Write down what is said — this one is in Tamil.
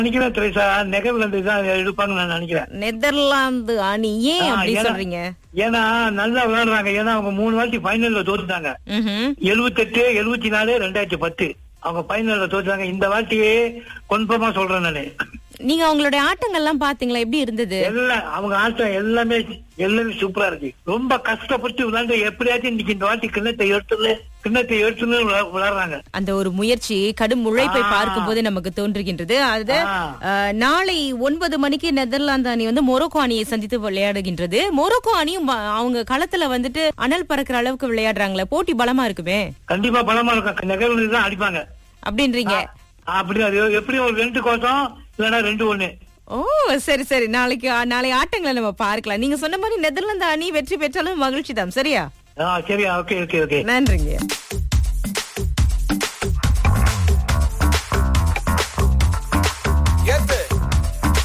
நினைக்கிறேன் திரேசா நெகர்லாந்து தான் எடுப்பாங்கன்னு நான் நினைக்கிறேன் நெதர்லாந்து அணி ஏன் ஆ, அப்படி ஏன்னா- சொல்றீங்க ஏன்னா நல்லா விளையாடுறாங்க ஏன்னா அவங்க மூணு வாட்டி ஃபைனல்ல தோத்துட்டாங்க ம்ஹும். எழுபத்தெட்டு எழுபத்தி நாலு ரெண்டாயிரத்தி பத்து அவங்க ஃபைனல்ல தோத்துட்டாங்க இந்த வாட்டியே கன்ஃபார்மா சொல்றேன் நானு நீங்க அவங்களுடைய ஆட்டங்கள்லாம் பாத்தீங்களா எப்படி இருந்தது எல்லாம் அவங்க ஆட்டம் எல்லாமே எல்லாமே சூப்பரா இருக்கு ரொம்ப கஷ்டப்பட்டு விளையாண்டு எப்படியாச்சும் இன்னைக்கு இந்த வாட்டி கிண்ணத்தை எடுத்துன்னு கிண்ணத்தை எடுத்துன்னு விளா- விளையாடுறாங்க அந்த ஒரு முயற்சி கடும் உழைப்பை ஆ. பார்க்கும் போது நமக்கு தோன்றுகின்றது அது ஆ. அஹ், நாளை ஒன்பது மணிக்கு நெதர்லாந்து அணி வந்து மொரோக்கோ அணியை சந்தித்து விளையாடுகின்றது மொரோக்கோ அணியும் வ- அவங்க களத்துல வந்துட்டு அனல் பறக்கிற அளவுக்கு விளையாடுறாங்களே போட்டி பலமா இருக்குமே கண்டிப்பா பலமா இருக்கும் நெகர்லாந்து தான் அடிப்பாங்க அப்படின்றீங்க அப்படி அது எப்படி ஒரு ரெண்டு கோசம் இல்லைன்னா ரெண்டு ஒண்ணு ஓ சரி சரி நாளைக்கு நாளை ஆட்டங்களை நம்ம பார்க்கலாம் நீங்க சொன்ன மாதிரி நெதர்லாந்து அணி வெற்றி பெற்றாலும் மகிழ்ச்சி தான் சரியா ஆ சரியா ஓகே ஓகே ஓகே நன்றிங்க